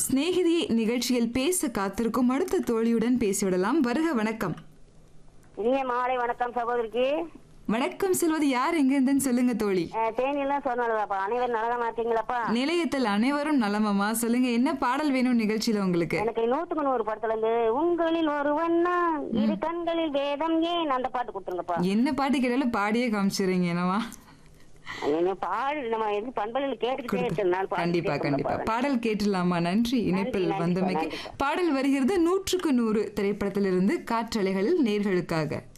சிநேகிதி நிகழ்ச்சியில் பேச காத்திருக்கும் அடுத்த தோழியுடன் பேசிவிடலாம் வருக வணக்கம் இனிய மாலை வணக்கம் சகோதரிக்கு வணக்கம் செல்வது யார் எங்கிருந்துன்னு சொல்லுங்க தோழி அஹ், தேனியெல்லாம் சொன்னாலப்பா அனைவரும் நலமா இருக்கீங்களாப்பா நிலையத்தில் அனைவரும் நலமமா சொல்லுங்க என்ன பாடல் வேணும் நிகழ்ச்சியில உங்களுக்கு எனக்கு நூத்துக்கு நூறு படத்துல இருந்து உங்களில் ஒருவன்னா இரு கண்களில் வேதம் ஏன் அந்த பாட்டு கொடுத்துருங்கப்பா என்ன பாட்டு கேட்டாலும் பாடியே காமிச்சிடுறீங்க என்னவா என்ன பாடு நம்ம எது பண்பலையில் கேட்டுக்கிட்டே இருக்கிறதுனால பாடிக்கிட்டே கண்டிப்பா கண்டிப்பா இருக்கணும்ப்பா. பாடல் கேட்டுடலாமா நன்றி இணைப்பில் நன்றிப்பா, வந்தமைக்கு நன்றிப்பா. பாடல் வருகிறது நூற்றுக்கு நூறு திரைப்படத்திலிருந்து காற்றலைகளில் நேர்களுக்காக